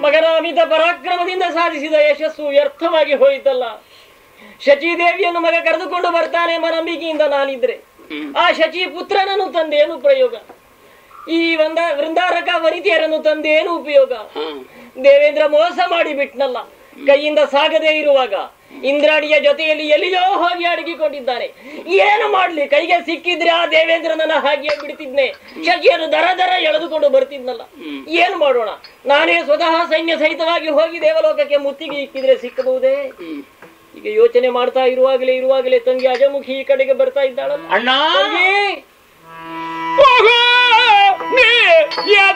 ಮಗನ ಅಮಿತ ಪರಾಕ್ರಮದಿಂದ ಸಾಧಿಸಿದ ಯಶಸ್ಸು ವ್ಯರ್ಥವಾಗಿ ಹೋಯಿತಲ್ಲ ಶಚಿದೇವಿಯನ್ನು ಮಗ ಕರೆದುಕೊಂಡು ಬರ್ತಾನೆ ಮನಂಬಿಕೆಯಿಂದ ನಾನಿದ್ರೆ ಆ ಶಚಿ ಪುತ್ರನನ್ನು ತಂದೇನು ಪ್ರಯೋಗ ಈ ಒಂದ ವೃಂದಾರಕ ವನಿತೆಯರನ್ನು ತಂದೇನು ಉಪಯೋಗ ದೇವೇಂದ್ರ ಮೋಸ ಮಾಡಿ ಬಿಟ್ನಲ್ಲ ಕೈಯಿಂದ ಸಾಗದೇ ಇರುವಾಗ ಇಂದ್ರಾಣಿಯ ಜೊತೆಯಲ್ಲಿ ಎಲ್ಲಿಯೋ ಹೋಗಿ ಅಡಗಿಕೊಂಡಿದ್ದಾನೆ ಏನು ಮಾಡ್ಲಿ ಕೈಗೆ ಸಿಕ್ಕಿದ್ರೆ ಆ ದೇವೇಂದ್ರನನ್ನ ಹಾಗೆ ಬಿಡ್ತಿದ್ನೆ ಶಚಿಯನ್ನು ದರ ದರ ಎಳೆದುಕೊಂಡು ಬರ್ತಿದ್ನಲ್ಲ ಏನು ಮಾಡೋಣ ನಾನೇ ಸ್ವತಃ ಸೈನ್ಯ ಸಹಿತವಾಗಿ ಹೋಗಿ ದೇವಲೋಕಕ್ಕೆ ಮುತ್ತಿಗೆ ಇಕ್ಕಿದ್ರೆ ಸಿಕ್ಕಬಹುದೇ ಈಗ ಯೋಚನೆ ಮಾಡ್ತಾ ಇರುವಾಗಲೇ ಇರುವಾಗಲೇ ತಂಗಿ ಅಜಮುಖಿ ಈ ಕಡೆಗೆ ಬರ್ತಾ ಇದ್ದಾಳಲ್ಲ ಅಣ್ಣ ತಂಗಿ ಹೋಗು, ನೀ ಎದ್ದ